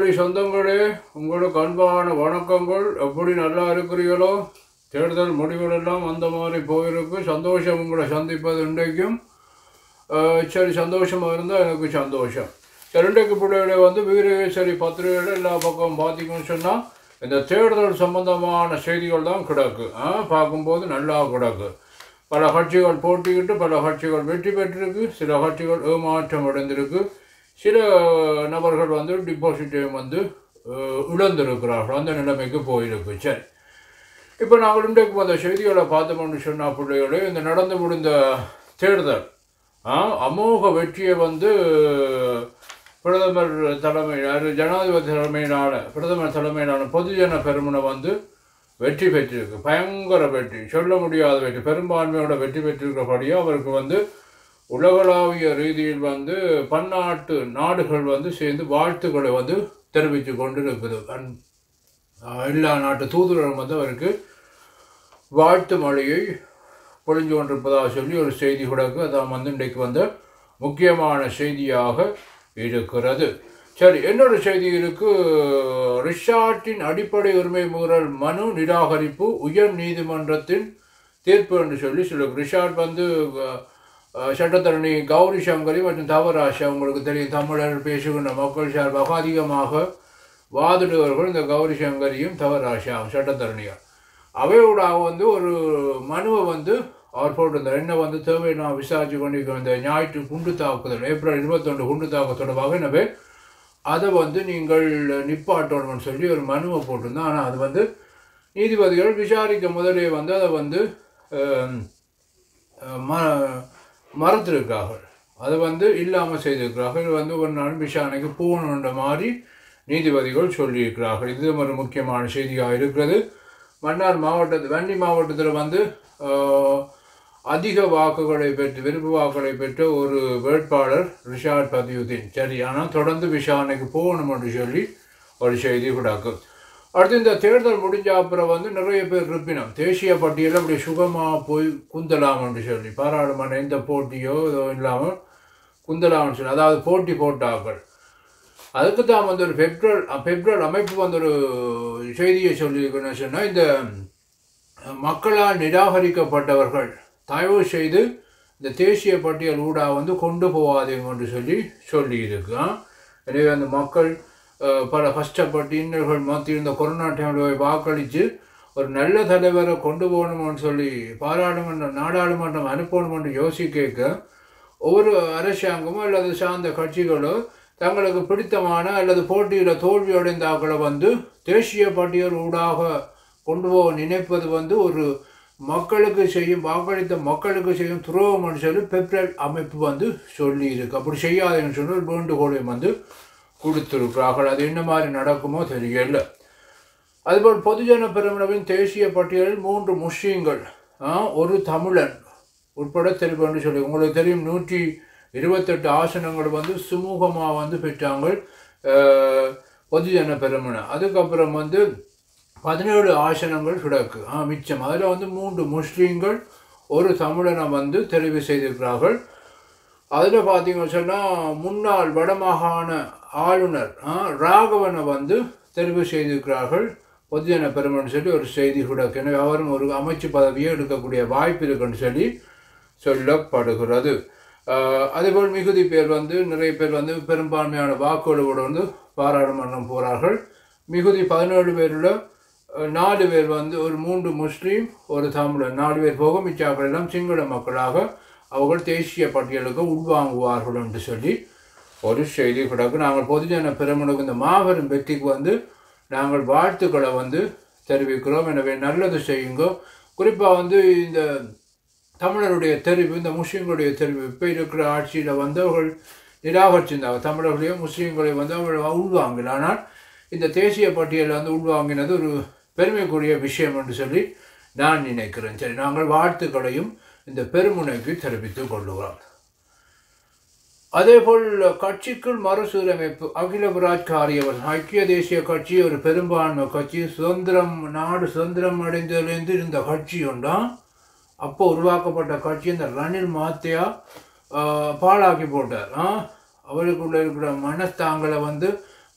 அருமை சொந்தங்களே உங்களுக்கு அன்பான வணக்கங்கள் எப்படி நல்லா இருக்கிறீர்களோ தேர்தல் முடிவுகள் எல்லாம் அந்த மாதிரி போயிருக்கு சந்தோஷம் உங்களை சந்திப்பது இன்றைக்கும் அஹ், சரி சந்தோஷமாக இருந்தால் எனக்கு சந்தோஷம் சரி இன்றைக்கு பிள்ளைகளை வந்து வீரேஸ்வரி பத்திரிகைகள் எல்லா பக்கம் பார்த்தீங்கன்னு சொன்னால் இந்த தேர்தல் சம்பந்தமான செய்திகள் தான் கிடக்கு ஆ, பார்க்கும்போது நல்லா கிடக்கு பல கட்சிகள் போட்டியிட்டு பல கட்சிகள் வெற்றி பெற்றிருக்கு சில கட்சிகள் ஏமாற்றம் அடைந்திருக்கு சில நபர்கள் வந்து டிபாசிட்டையும் வந்து அஹ், இழந்திருக்கிறார்கள் அந்த நிலைமைக்கு போயிருக்கு சரி இப்போ நாங்கள் இன்றைக்கு அந்த செய்திகளை பார்த்தோம்னு சொன்னால் பிள்ளைகளே இந்த நடந்து முடிந்த தேர்தல் ஆ, அமோக வெற்றியை வந்து பிரதமர் தலைமை அது ஜனாதிபதி தலைமையிலான பிரதமர் தலைமையிலான பொதுஜன பெருமனை வந்து வெற்றி பெற்றிருக்கு பயங்கர வெற்றி சொல்ல முடியாத வெற்றி பெரும்பான்மையோட வெற்றி பெற்றிருக்கிறபடியாக அவருக்கு வந்து உலகளாவிய ரீதியில் வந்து பன்னாட்டு நாடுகள் வந்து சேர்ந்து வாழ்த்துக்களை வந்து தெரிவித்து கொண்டு இருக்குது அன்- ஆஹ் எல்லா நாட்டு தூதுவரும் வந்து அவருக்கு வாழ்த்து மழையை பொழிஞ்சு கொண்டிருப்பதாக சொல்லி ஒரு செய்தி கிடக்கு அதான் வந்து இன்றைக்கு வந்த முக்கியமான செய்தியாக இருக்கிறது சரி இன்னொரு செய்தி இருக்கு ரிஷார்ட்டின் அடிப்படை உரிமை மீறல் மனு நிராகரிப்பு உயர் நீதிமன்றத்தின் தீர்ப்பு என்று சொல்லி சொல்லுங்க ரிஷார்ட் வந்து அஹ், சட்டத்தரணி கௌரி சங்கரி மற்றும் தவராஷ் அவங்களுக்கு தெரியும் தமிழர் பேசுகின்ற மக்கள் சார்பாக அதிகமாக வாதிடுவர்கள் இந்த கௌரி சங்கரியும் தவராஷா சட்டத்தரணியார் அவையோட வந்து ஒரு மனுவை வந்து அவர் போட்டிருந்தார் என்ன வந்து தேவை நான் விசாரிச்சு கொண்டிருக்கிற இந்த ஞாயிற்று குண்டு தாக்குதல் ஏப்ரல் இருபத்தொன்று குண்டு தாக்குதல் தொடர்பாக எனவே அதை வந்து நீங்கள் நிப்பாட்டணும்னு சொல்லி ஒரு மனுவை போட்டிருந்தோம் ஆனால் அது வந்து நீதிபதிகள் விசாரிக்க முதலே வந்து அதை வந்து அஹ், அஹ், ம மறத்திருக்கிறார்கள் அதை வந்து இல்லாமல் செய்திருக்கிறார்கள் இது வந்து ஒரு நாள் விசாரணைக்கு போகணுன்ற மாதிரி நீதிபதிகள் சொல்லியிருக்கிறார்கள் இது ஒரு முக்கியமான செய்தியாக இருக்கிறது மன்னார் மாவட்டத்து வன்னி மாவட்டத்தில் வந்து ஆஹ், அதிக வாக்குகளை பெற்று விருப்பு வாக்குகளை பெற்ற ஒரு வேட்பாளர் ரிஷாட் பதியுதீன் சரி ஆனால் தொடர்ந்து விசாரணைக்கு போகணும் என்று சொல்லி ஒரு செய்தி கிடக்கு அடுத்து இந்த தேர்தல் முடிஞ்ச அப்புறம் வந்து நிறைய பேர் இருப்பினோம் தேசிய பட்டியலில் அப்படி சுகமாக போய் குந்தலாம் என்று சொல்லி பாராளுமன்ற எந்த போட்டியோ இதோ இல்லாமல் குந்தலாம்னு சொல்லி அதாவது போட்டி போட்டார்கள் அதுக்கு தான் வந்து ஒரு பெப்ரல் பெப்ரல் அமைப்பு வந்து ஒரு செய்தியை சொல்லியிருக்கணும்னு சொன்னால் இந்த மக்களால் நிராகரிக்கப்பட்டவர்கள் தயவு செய்து இந்த தேசிய பட்டியல் ஊடாக வந்து கொண்டு போகாதீங்க என்று சொல்லி சொல்லியிருக்கு ஆ. எனவே அந்த மக்கள் அஹ், பல கஷ்டப்பட்டு இன்னர்கள் மத்தியில் இந்த கொரோனா டைமில் போய் வாக்களித்து ஒரு நல்ல தலைவரை கொண்டு போகணும்னு சொல்லி பாராளுமன்றம் நாடாளுமன்றம் அனுப்பணும்னு யோசிக்க ஒவ்வொரு அரசாங்கமோ அல்லது சார்ந்த கட்சிகளோ தங்களுக்கு பிடித்தமான அல்லது போட்டியில் தோல்வியடைந்த ஆக்களை வந்து தேசிய பட்டியல் ஊடாக கொண்டு போக நினைப்பது வந்து ஒரு மக்களுக்கு செய்யும் வாக்களித்த மக்களுக்கு செய்யும் துரோகம்னு சொல்லி பெப்ரல் அமைப்பு வந்து சொல்லி இருக்கு அப்படி செய்யாதுன்னு சொல்லி ஒரு வேண்டுகோளையும் வந்து கொடுத்துருக்கிறார்கள் அது என்ன மாதிரி நடக்குமோ தெரியல அதுபோல் பொதுஜன பெருமளவின் தேசிய பட்டியலில் மூன்று முஸ்லீம்கள் ஆ, ஒரு தமிழன் உட்பட தெரியும் சொல்லி உங்களுக்கு தெரியும் நூற்றி இருபத்தெட்டு ஆசனங்கள் வந்து சுமூகமாக வந்து பெற்றாங்க அஹ், பொதுஜன பெருமனை அதுக்கப்புறம் வந்து பதினேழு ஆசனங்கள் கிடக்கு ஆ மிச்சம் அதில் வந்து மூன்று முஸ்லீம்கள் ஒரு தமிழனை வந்து தெரிவு செய்திருக்கிறார்கள் அதில் பார்த்தீங்கன்னு சொன்னால் முன்னாள் வடமாகாண ஆளுநர் ஆ, ராகவனை வந்து தெரிவு செய்திருக்கிறார்கள் பொதுஜன பெருமன் சொல்லி ஒரு செய்தி கூட இருக்கு. எனவே அவரும் ஒரு அமைச்சு பதவியை எடுக்கக்கூடிய வாய்ப்பு இருக்குன்னு சொல்லி சொல்லப்படுகிறது ஆஹ், அதேபோல் மிகுதி பேர் வந்து நிறைய பேர் வந்து பெரும்பான்மையான வாக்குகளோடு வந்து பாராளுமன்றம் போகிறார்கள் மிகுதி பதினேழு பேரில் அஹ், நாலு பேர் வந்து ஒரு மூன்று முஸ்லீம் ஒரு தமிழர் நாலு பேர் போக மிச்சாக்கள் எல்லாம் சிங்கள மக்களாக அவர்கள் தேசிய பட்டியலுக்கு உள்வாங்குவார்கள் என்று சொல்லி ஒரு செய்தி கிடக்கு நாங்கள் பொதுஜன பெருமனுக்கு இந்த மாபெரும் வெற்றிக்கு வந்து நாங்கள் வாழ்த்துக்களை வந்து தெரிவிக்கிறோம் எனவே நல்லது செய்யுங்க குறிப்பாக வந்து இந்த தமிழருடைய தெரிவு இந்த முஸ்லீம்களுடைய தெரிவு இப்போ இருக்கிற ஆட்சியில் வந்து அவர்கள் நிராகரிச்சிருந்தாங்க தமிழர்களையும் முஸ்லீம்களையும் வந்து அவர்கள் உள்வாங்கல ஆனால் இந்த தேசிய பட்டியலில் வந்து உள்வாங்கினது ஒரு பெருமைக்குரிய விஷயம் என்று சொல்லி நான் நினைக்கிறேன் சரி நாங்கள் வாழ்த்துக்களையும் இந்த பெருமுனைக்கு தெரிவித்துக் கொள்ளுகிறோம் அதேபோல் கட்சிக்குள் மறுசீரமைப்பு அகில விராஜ் காரியவர் ஐக்கிய தேசிய கட்சி ஒரு பெரும்பான்மை கட்சி சுதந்திரம் நாடு சுதந்திரம் அடைந்ததிலிருந்து இருந்த கட்சி உண்டாம் அப்போ உருவாக்கப்பட்ட கட்சி இந்த ரணில் மாத்தியா ஆஹ், பாழாக்கி போட்டார் ஆ? அவருக்குள்ள இருக்கிற மனஸ்தாங்களை வந்து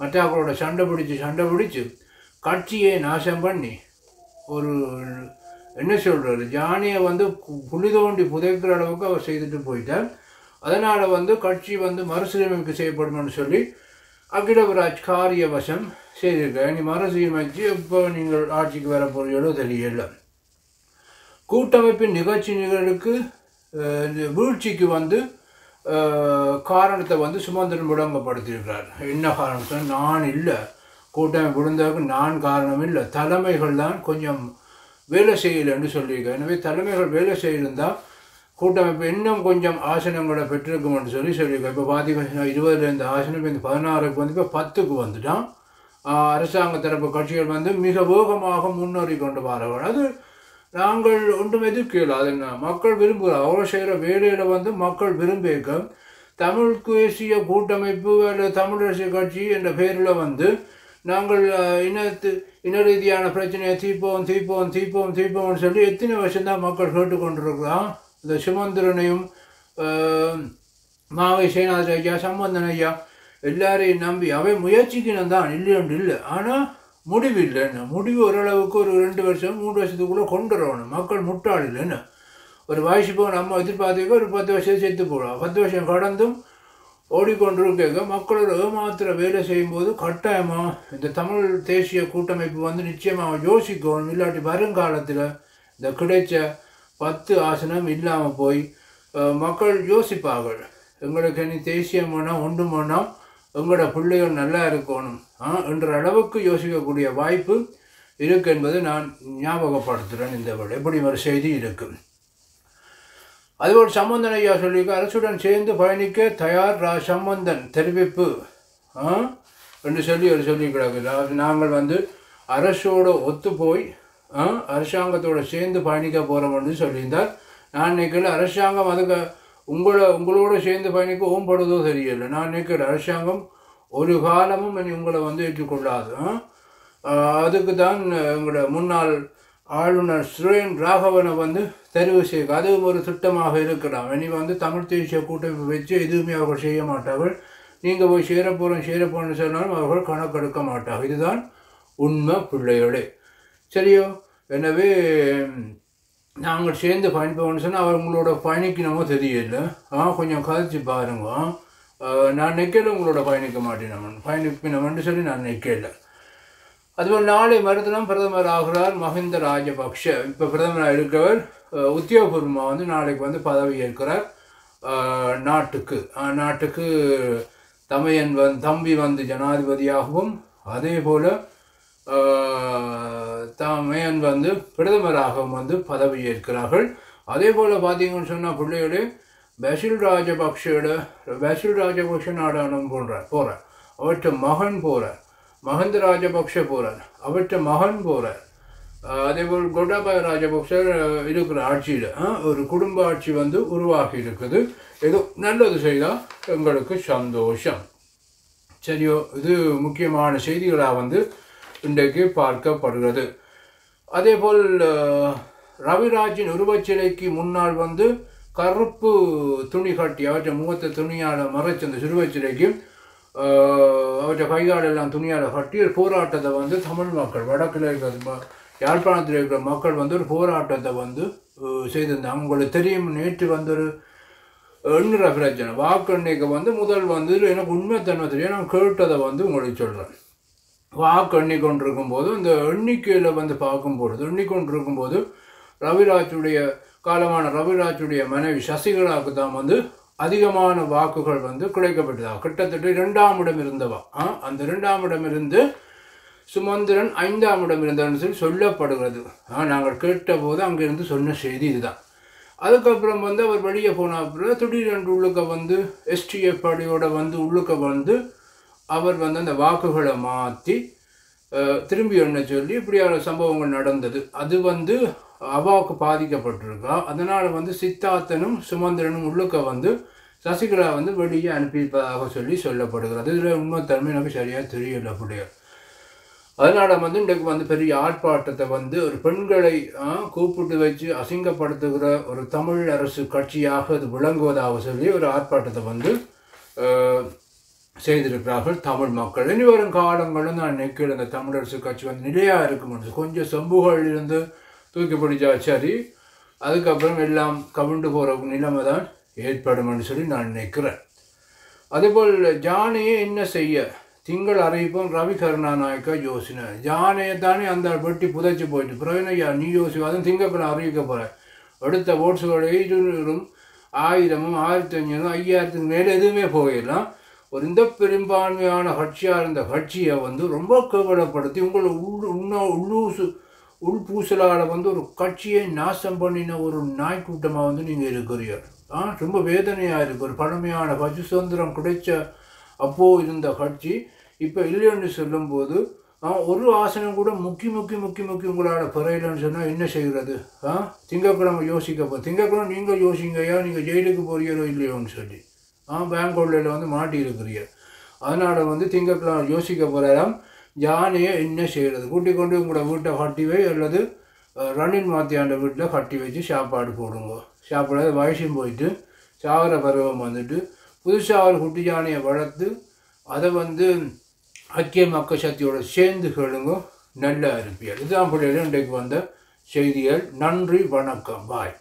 மற்றாக்களோட சண்டை பிடிச்சி சண்டை பிடிச்சி கட்சியை நாசம் பண்ணி ஒரு என்ன சொல்கிறது ஜானியை வந்து கு- குழி தோண்டி புதைக்கிற அளவுக்கு அவர் செய்துட்டு போயிட்டார் அதனால் வந்து கட்சி வந்து மறுசீரமைப்பு செய்யப்படும்னு சொல்லி அகிலவராஜ் காரியவசம் செய்திருக்கார் நீ மறுசீரமைச்சு இப்போ நீங்கள் ஆட்சிக்கு வர போறீங்களோ தெரியல கூட்டமைப்பின் நிகழ்ச்சி நிகழ்வுக்கு அஹ், இந்த வீழ்ச்சிக்கு வந்து அஹ், காரணத்தை வந்து சுமந்திரன் முடங்கப்படுத்தியிருக்கிறார் என்ன காரணம் சொன்னா, நான் இல்லை கூட்டமைப்பு விழுந்ததுக்கு நான் காரணம் இல்லை தலைமைகள் தான் கொஞ்சம் வேலை செய்யலைன்னு சொல்லியிருக்கேன் எனவே தலைமைகள் வேலை செய்திருந்தால் கூட்டமைப்பு இன்னும் கொஞ்சம் ஆசனங்களை பெற்றிருக்கும்னு சொல்லி சொல்லியிருக்கேன் இப்போ பார்த்தீங்கன்னா இருபதுலேருந்து ஆசனம் இந்த பதினாறுக்கு வந்து இப்போ பத்துக்கு வந்துட்டான் ஆஹ் அரசாங்க தரப்பு கட்சிகள் வந்து மிக வேகமாக முன்னேறி கொண்டு வரார்கள் அது நாங்கள் ஒன்றும் எதிர்க்கல அது என்ன மக்கள் விரும்புகிறார் அவ்வளோ செய்கிற வேலையில் வந்து மக்கள் விரும்பிக்க தமிழ் தேசிய கூட்டமைப்பு அல்லது தமிழ் தேசிய கட்சி என்ற பெயரில் வந்து நாங்கள் அஹ், இனத்து இன ரீதியான பிரச்சனையை தீர்ப்போம் தீர்ப்போம் தீர்ப்போம் தீர்ப்போம்னு சொல்லி எத்தனை வருஷம்தான் மக்கள் கேட்டுக்கொண்டிருக்கிறோம் இந்த சுமந்திரனையும் அஹ், மாவை சேனாதிரி ஐயா சம்பந்தன் ஐயா எல்லாரையும் நம்பி அவை முயற்சிக்கணும் தான் இல்லைன்னு இல்லை ஆனால் முடிவு இல்லைன்னு முடிவு ஓரளவுக்கு ஒரு ரெண்டு வருஷம் மூணு வருஷத்துக்குள்ளே கொண்டு வரணும் மக்கள் முட்டாள் இல்லைன்னு ஒரு வயசு போக நம்ம எதிர்பார்த்துக்க ஒரு பத்து வருஷம் செத்து போகலாம் பத்து வருஷம் கடந்தும் ஓடிக்கொண்டிருக்க மக்களோட ஏமாத்திர வேலை செய்யும்போது கட்டாயமாக இந்த தமிழ் தேசிய கூட்டமைப்பு வந்து நிச்சயமாக யோசிக்கணும் இல்லாட்டி வருங்காலத்தில் இந்த கிடைச்ச பத்து ஆசனம் இல்லாமல் போய் அஹ், மக்கள் யோசிப்பார்கள் எங்களுக்கு இனி தேசியம் வேணாம் ஒன்றும் வேணாம் எங்களோட பிள்ளைகள் நல்லா இருக்கணும் ஆ, என்ற அளவுக்கு யோசிக்கக்கூடிய வாய்ப்பு இருக்கு என்பதை நான் ஞாபகப்படுத்துகிறேன் இந்த வேளை இப்படி ஒரு செய்தி இருக்குது அதுபோல் சம்பந்தன் ஐயா சொல்லியிருக்க அரசுடன் சேர்ந்து பயணிக்க தயார் ரா சம்பந்தன் தெரிவிப்பு ஆ? என்று சொல்லி அவர் சொல்லி கிடக்குது நாங்கள் வந்து அரசோட ஒத்து போய் ஆ, அரசாங்கத்தோட சேர்ந்து பயணிக்க போகிறோம்னு சொல்லியிருந்தார் நான் நினைக்கல அரசாங்கம் அதுக்கு உங்களை உங்களோட சேர்ந்து பயணிக்க ஓம்படுதோ தெரியல நான் நினைக்கிற அரசாங்கம் ஒரு காலமும் இனி உங்களை வந்து ஏற்றுக்கொள்ளாது ஆ? ஆ, அதுக்கு தான் எங்களோட முன்னாள் ஆளுநர் சுரேன் ராகவனை வந்து தெரிவு செய்ய அதுவும் ஒரு திட்டமாக இருக்கலாம் இனி வந்து தமிழ் தேசிய கூட்டமைப்பு வச்சு எதுவுமே அவர்கள் செய்ய மாட்டார்கள் நீங்கள் போய் சேரப்போகிறோம் சேரப்போன்னு சொன்னாலும் அவர்கள் கணக்கெடுக்க மாட்டார்கள் இதுதான் உண்மை பிள்ளைகளே சரியோ எனவே நாங்கள் சேர்ந்து பயணிப்போம்னு சொன்னால் அவர் உங்களோட பயணிக்கணுமோ தெரியல ஆ கொஞ்சம் கதைச்சு பாருங்க ஆ, நான் நிற்கல உங்களோட பயணிக்க மாட்டேன் நான் பயணிப்பினோம்னு சொல்லி நான் நிற்கல அதுபோல் நாளை மறுதினம் பிரதமர் ஆகிறார் மஹிந்த ராஜபக்ஷ இப்போ பிரதமராக இருக்கவர் அஹ், உத்தியோகபூர்வமாக வந்து நாளைக்கு வந்து பதவி ஏற்கிறார் அஹ், நாட்டுக்கு அஹ், நாட்டுக்கு தமையன் வந் தம்பி வந்து ஜனாதிபதியாகவும் அதே போல் தமையன் வந்து பிரதமராகவும் வந்து பதவி ஏற்கிறார்கள் அதே போல் பார்த்தீங்கன்னு சொன்னால் பிள்ளைகளே பசில் ராஜபக்ஷோட பசில் ராஜபக்ஷ நாடாளும் போன்றார் போகிறார் அவற்ற மகன் போகிறார் மஹந்த ராஜபக்ஷ போகிறார் அவற்ற மகன் போகிறார் அதேபோல் கோட்டாபாய ராஜபக்சர் அஹ், இருக்கிற ஆட்சியில் ஒரு குடும்ப ஆட்சி வந்து உருவாகி இருக்குது ஏதோ நல்லது செய்தால் எங்களுக்கு சந்தோஷம் சரியோ இது முக்கியமான செய்திகளாக வந்து இன்றைக்கு பார்க்கப்படுகிறது அதேபோல் அஹ், ரவிராஜின் உருவச்சிலைக்கு முன்னால் வந்து கருப்பு துணி கட்டி அவற்றை முகத்தை துணியால் மறைச்ச அந்த சிறுவச்சிலைக்கு அஹ், அவற்றை கைகாலெல்லாம் துணியால் கட்டி ஒரு போராட்டத்தை வந்து தமிழ் மக்கள் வடக்கில் இருக்கிற ம- யாழ்ப்பாணத்தில் இருக்கிற மக்கள் வந்து ஒரு போராட்டத்தை வந்து அஹ், செய்திருந்தாங்க உங்களுக்கு தெரியும் நேற்று வந்து ஒரு எண்ணுற பிரச்சனை வாக்கு எண்ணிக்கை வந்து முதல் வந்து இதுல எனக்கு உண்மைத்தன்மை தெரியும் நான் கேட்டதை வந்து உங்களுக்கு சொல்கிறேன் வாக்கு எண்ணிக்கொண்டிருக்கும் போது இந்த எண்ணிக்கையில் வந்து பார்க்கும்பொழுது எண்ணிக்கொண்டிருக்கும் போது ரவிராஜுடைய காலமான ரவிராஜுடைய மனைவி சசிகலாவுக்கு தான் வந்து அதிகமான வாக்குகள் வந்து கிடைக்கப்பட்டதா கிட்டத்தட்ட இரண்டாம் இடம் இருந்தவா ஆ, அந்த இரண்டாம் இடம் இருந்து சுமந்திரன் ஐந்தாம் இடம் இருந்தார்னு சொல்லி சொல்லப்படுகிறது ஆ, நாங்கள் கேட்டபோது அங்கிருந்து சொன்ன செய்தி இதுதான் அதுக்கப்புறம் வந்து அவர் வெளியே போன அப்புறம் திடீரென்று உள்ளுக்க வந்து எஸ்டிஎஃப் படையோட வந்து உள்ளுக்க வந்து அவர் வந்து அந்த வாக்குகளை மாற்றி திரும்பி என்ன சொல்லி இப்படியான சம்பவங்கள் நடந்தது அது வந்து அவாவுக்கு பாதிக்கப்பட்டிருக்கா அதனால் வந்து சித்தார்த்தனும் சுமந்திரனும் உள்ளுக்க வந்து சசிகலா வந்து வெளியே அனுப்பியிருப்பதாக சொல்லி சொல்லப்படுகிறது இதில் உண்மைத்தன்மை எனக்கு சரியாக தெரியல அப்படியே அதனால வந்து இன்றைக்கு வந்து பெரிய ஆர்ப்பாட்டத்தை வந்து ஒரு பெண்களை ஆ, கூப்பிட்டு வச்சு அசிங்கப்படுத்துகிற ஒரு தமிழ் அரசு கட்சியாக அது விளங்குவதாக சொல்லி ஒரு ஆர்ப்பாட்டத்தை வந்து ஆ, செய்திருக்கிறார்கள் தமிழ் மக்கள் இனி வரும் காலங்களில் நான் நினைக்கிறேன் இந்த தமிழரசு கட்சி வந்து நிலையாக இருக்கும் கொஞ்சம் செம்புகள் இருந்து தூக்கி பிடிச்சா சரி அதுக்கப்புறம் எல்லாம் கவிழ்ந்து போகிற நிலைமை தான் ஏற்படும்னு சொல்லி நான் நினைக்கிறேன் அதேபோல் ஜானையை என்ன செய்ய திங்கள் அறிவிப்போம் ரவி கருணாநாயக்கா யோசனை ஜானையை தானே அந்த வெட்டி புதைச்சி போயிட்டு பிரவீனையா நீ யோசி அதுவும் திங்கக்கிழமை அறிவிக்க போகிற எடுத்த ஓட்ஸுகளை இருநூறும் ஆயிரமும் ஆயிரத்தி அஞ்சூறும் ஐயாயிரத்துக்கு மேலே எதுவுமே போயிடலாம் ஒரு இந்த பெரும்பான்மையான கட்சியாக இருந்த கட்சியை வந்து ரொம்ப கேவலப்படுத்தி உங்களை உள் உண்ணா உள்ளூசு உள்பூசலால் வந்து ஒரு கட்சியை நாசம் பண்ணின ஒரு நாய்க்கூட்டமாக வந்து நீங்கள் இருக்கிறீர்கள் ஆ ரொம்ப வேதனையாக இருக்கு ஒரு பழமையான கட்சி சுதந்திரம் கிடைச்ச அப்போது இருந்த கட்சி இப்போ இல்லைன்னு சொல்லும்போது ஆ, ஒரு ஆசனம் கூட முக்கி முக்கி முக்கி முக்கி உங்களால் பிறையிலன்னு சொன்னால் என்ன செய்கிறது ஆ திங்கக்கிழமை யோசிக்க போ திங்கக்கிழமை நீங்கள் யோசிங்கய்யா நீங்கள் ஜெயிலுக்கு போறீங்களோ இல்லையோன்னு சொல்லி ஆ பேங்க் கொள்ளையில் வந்து மாட்டி இருக்கிறீங்க அதனால் வந்து திங்கக்கிழமை யோசிக்க போகிறாராம் யானையை என்ன செய்கிறது கூட்டி கொண்டு உங்களோட வீட்டை கட்டி வை அல்லது அஹ், ரணில் மாத்தியாண்ட வீட்டில் கட்டி வச்சு சாப்பாடு போடுங்க சாப்பாடு வயசும் போயிட்டு சாகர பருவம் வந்துட்டு புதுசாக ஒரு குட்டி யானையை வளர்த்து அதை வந்து ஐக்கிய மக்கள் சக்தியோட சேர்ந்து கேளுங்க நல்லா இருப்பியல் இதுதான் பிள்ளைகள் இன்றைக்கு வந்த செய்திகள் நன்றி வணக்கம் பாய்